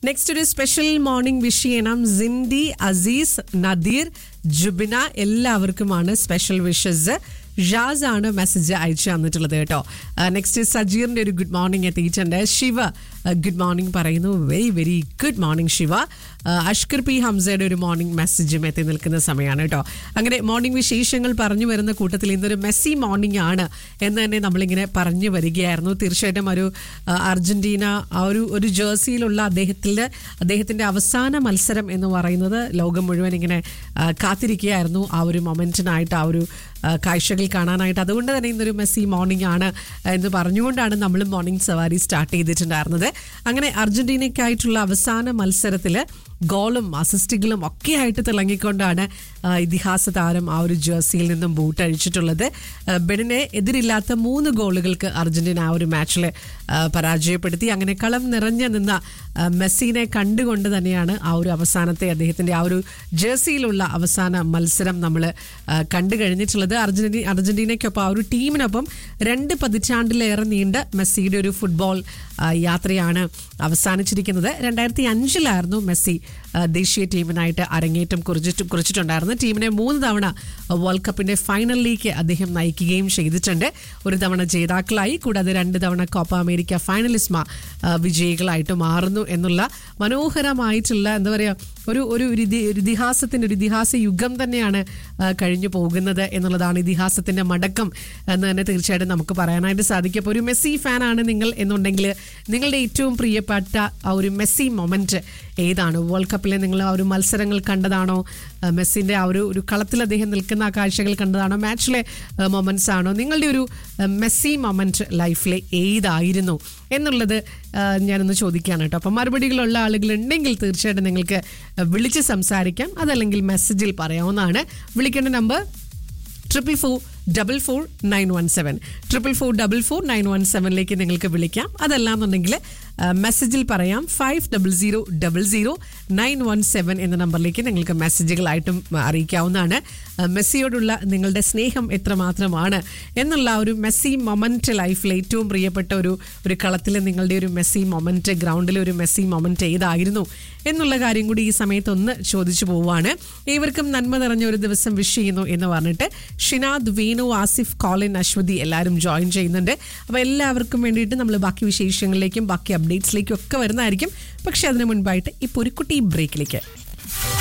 next ഒരു special morning wish ചെയ്യണം Cindy Azeez Nadeer Jubina എല്ലാവർക്കുമാണ് സ്പെഷ്യൽ വിഷസ് ഷാസ് ആണ് മെസ്സേജ് അയച്ചു തന്നിട്ടുള്ളത് കേട്ടോ നെക്സ്റ്റ് സജീറിന്റെ ഒരു ഗുഡ് മോർണിംഗ് എത്തിയിട്ടുണ്ട് ശിവ ഗുഡ് മോർണിംഗ് പറയുന്നു very very good morning Shiva Ashkar P ഹംസയുടെ ഒരു മോർണിംഗ് മെസ്സേജും എത്തി നിൽക്കുന്ന സമയമാണ് കേട്ടോ അങ്ങനെ മോർണിംഗ് വിശേഷങ്ങൾ പറഞ്ഞു വരുന്ന കൂട്ടത്തിൽ ഇന്നൊരു മെസ്സി മോർണിംഗ് ആണ് എന്ന് തന്നെ നമ്മളിങ്ങനെ പറഞ്ഞു വരികയായിരുന്നു തീർച്ചയായിട്ടും ഒരു ആ, അർജന്റീന ആ ഒരു ഒരു ജേഴ്സിയിലുള്ള അദ്ദേഹത്തിൻ്റെ അദ്ദേഹത്തിൻ്റെ അവസാന മത്സരം എന്ന് പറയുന്നത് ലോകം മുഴുവൻ ഇങ്ങനെ ആ, കാത്തിരിക്കുകയായിരുന്നു ആ ഒരു മൊമെൻറ്റിനായിട്ട് ആ ഒരു ആ, കാഴ്ചകൾ കാണാനായിട്ട് അതുകൊണ്ട് തന്നെ ഇന്നൊരു മെസ്സി മോർണിംഗ് ആണ് എന്ന് പറഞ്ഞുകൊണ്ടാണ് നമ്മൾ മോർണിംഗ് സവാരി സ്റ്റാർട്ട് ചെയ്തിട്ടുണ്ടായിരുന്നത് അങ്ങനെ അർജന്റീനയ്ക്കായിട്ടുള്ള അവസാന മത്സരത്തിൽ ഗോളും അസിസ്റ്റുകളും ഒക്കെ ആയിട്ട് തിളങ്ങിക്കൊണ്ടാണ് ആ, ഇതിഹാസ താരം ആ ഒരു ജേഴ്സിയിൽ നിന്നും ബൂട്ട് അഴിച്ചിട്ടുള്ളത് ആ, ബെനിനെ എതിരില്ലാത്ത മൂന്ന് ഗോളുകൾക്ക് അർജന്റീന ആ ഒരു മാച്ചിൽ പരാജയപ്പെടുത്തി അങ്ങനെ കളം നിറഞ്ഞു നിന്ന ആ, മെസ്സിനെ കണ്ടുകൊണ്ട് തന്നെയാണ് ആ ഒരു അവസാനത്തെ അദ്ദേഹത്തിന്റെ ആ ഒരു ജേഴ്സിയിലുള്ള അവസാന മത്സരം നമ്മൾ കണ്ടു കഴിഞ്ഞിട്ടുള്ളത് അർജന്റീന അർജന്റീനയ്ക്കൊപ്പം ആ ഒരു ടീമിനൊപ്പം രണ്ട് പതിറ്റാണ്ടിലേറെ നീണ്ട മെസ്സിയുടെ ഒരു ഫുട്ബോൾ ആ, യാത്രയാണ് അവസാനിച്ചിരിക്കുന്നത് രണ്ടായിരത്തി അഞ്ചിലായിരുന്നു മെസ്സി ആ, ദേശീയ ടീമിനായിട്ട് അരങ്ങേറ്റം കുറിച്ചിട്ട് കുറിച്ചിട്ടുണ്ടായിരുന്നു ടീമിനെ മൂന്ന് തവണ വേൾഡ് കപ്പിന്റെ ഫൈനലിലേക്ക് അദ്ദേഹം നയിക്കുകയും ചെയ്തിട്ടുണ്ട് ഒരു തവണ ജേതാക്കളായി കൂടാതെ രണ്ട് തവണ കോപ്പ അമേരിക്ക ഫൈനലിസ്മ ആ, വിജയികളായിട്ട് മാറുന്നു എന്നുള്ള മനോഹരമായിട്ടുള്ള എന്താ പറയുക ഒരു ഒരു ഒരു ഇതി- ഒരു ഇതിഹാസത്തിന്റെ ഒരു ഇതിഹാസ യുഗം തന്നെയാണ് ആ, കഴിഞ്ഞു പോകുന്നത് എന്നുള്ളതാണ് ഇതിഹാസത്തിന്റെ മടക്കം എന്ന് തന്നെ തീർച്ചയായിട്ടും നമുക്ക് പറയാനായിട്ട് സാധിക്കും അപ്പോൾ ഒരു മെസ്സി ഫാനാണ് നിങ്ങൾ എന്നുണ്ടെങ്കിൽ നിങ്ങളുടെ ഏറ്റവും പ്രിയപ്പെട്ട ആ ഒരു മെസ്സി മൊമെന്റ് ഏതാണ് വേൾഡ് കപ്പിലെ നിങ്ങൾ ആ ഒരു മത്സരങ്ങൾ കണ്ടതാണോ ആ, മെസ്സിന്റെ ആ ഒരു ഒരു കളത്തിൽ അദ്ദേഹം നിൽക്കുന്ന ആ കാഴ്ചകൾ കണ്ടതാണോ മാച്ചിലെ മൊമെന്റ്സ് ആണോ നിങ്ങളുടെ ഒരു ആ, മെസ്സി മൊമെന്റ് ലൈഫിലെ ഏതായിരുന്നു എന്നുള്ളത് ആ, ഞാനൊന്ന് ചോദിക്കുകയാണ് കേട്ടോ അപ്പം മറുപടികളുള്ള ആളുകൾ ഉണ്ടെങ്കിൽ തീർച്ചയായിട്ടും നിങ്ങൾക്ക് വിളിച്ച് സംസാരിക്കാം അതല്ലെങ്കിൽ മെസ്സേജിൽ പറയാവുന്നതാണ് വിളിക്കേണ്ട number triple four double four nine one seven triple four double four nine one സെവനിലേക്ക് നിങ്ങൾക്ക് വിളിക്കാം അതല്ലാന്നുണ്ടെങ്കിൽ മെസ്സേജിൽ പറയാം five double zero double zero nine one seven എന്ന നമ്പറിലേക്ക് നിങ്ങൾക്ക് മെസ്സേജുകളായിട്ടും അറിയിക്കാവുന്നതാണ് ആ, മെസ്സിയോടുള്ള നിങ്ങളുടെ സ്നേഹം എത്രമാത്രമാണ് എന്നുള്ള ആ ഒരു മെസ്സി മൊമെന്റ് ലൈഫിൽ ഏറ്റവും പ്രിയപ്പെട്ട ഒരു ഒരു കളത്തിൽ നിങ്ങളുടെ ഒരു മെസ്സി മൊമെന്റ് ഗ്രൗണ്ടിലെ ഒരു മെസ്സി മൊമെന്റ് ഏതായിരുന്നു എന്നുള്ള കാര്യം കൂടി ഈ സമയത്ത് ഒന്ന് ചോദിച്ചു പോവുകയാണ് ഏവർക്കും നന്മ നിറഞ്ഞ ഒരു ദിവസം വിഷ് ചെയ്യുന്നു എന്ന് പറഞ്ഞിട്ട് ഷിനാദ് വേണു ആസിഫ് കോളിൻ അശ്വതി എല്ലാവരും ജോയിൻ ചെയ്യുന്നുണ്ട് അപ്പോൾ എല്ലാവർക്കും വേണ്ടിയിട്ട് നമ്മൾ ബാക്കി വിശേഷങ്ങളിലേക്കും ബാക്കി അപ്ഡേറ്റ്സിലേക്കും ഒക്കെ വരുന്നതായിരിക്കും പക്ഷെ അതിന് മുൻപായിട്ട് ഇപ്പോൾ ഒരു കുട്ടി ബ്രേക്കിലേക്ക്